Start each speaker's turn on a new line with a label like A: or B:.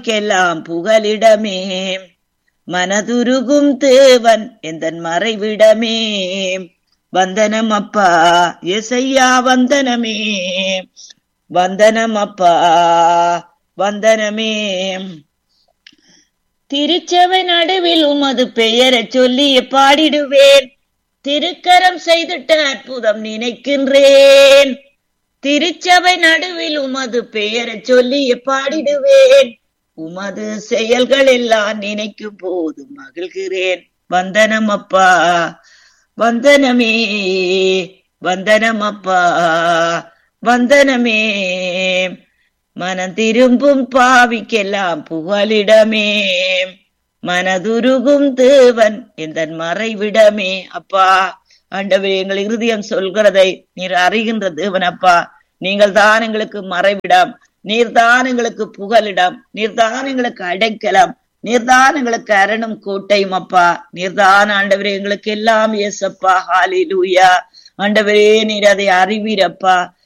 A: கெல்லாம் புகலிடமே மனதுருகும் தேவன் எந்தன் மறைவிடமே வந்தனம் அப்பா எசையா வந்தனமே வந்தனம் அப்பா வந்தனமே திருச்சபை நடுவில் உமது பெயரைச் சொல்லி பாடிடுவேன் திருக்கரம் செய்திட்ட அற்புதம் நினைக்கின்றேன் திருச்சபை நடுவில் உமது பெயரைச் சொல்லி பாடிடுவேன் உமது செயல்கள் எல்லாம் நினைக்கும் போது மகிழ்கிறேன் வந்தனம் அப்பா வந்தனமே வந்தனம் அப்பா வந்தனமே மனம் திரும்பும் பாவிக்கெல்லாம் புகலிடமே மனதுருகும் தேவன் இந்த மறைவிடமே அப்பா ஆண்டவர் எங்கள் இருதயம் சொல்கிறதை நீர் அறிகின்ற தேவன் அப்பா நீங்கள் தான் எங்களுக்கு மறைவிடம் நீர்தான் எங்களுக்கு புகலிடம் நீர்தான் எங்களுக்கு அடைக்கலாம் நீர்தான் எங்களுக்கு அரணும் கோட்டையும் அப்பா நீர்தான் ஆண்டவரே எங்களுக்கு எல்லாம் ஏசப்பா ஹாலி லூயா ஆண்டவரே நீர் அதை அறிவீரப்பா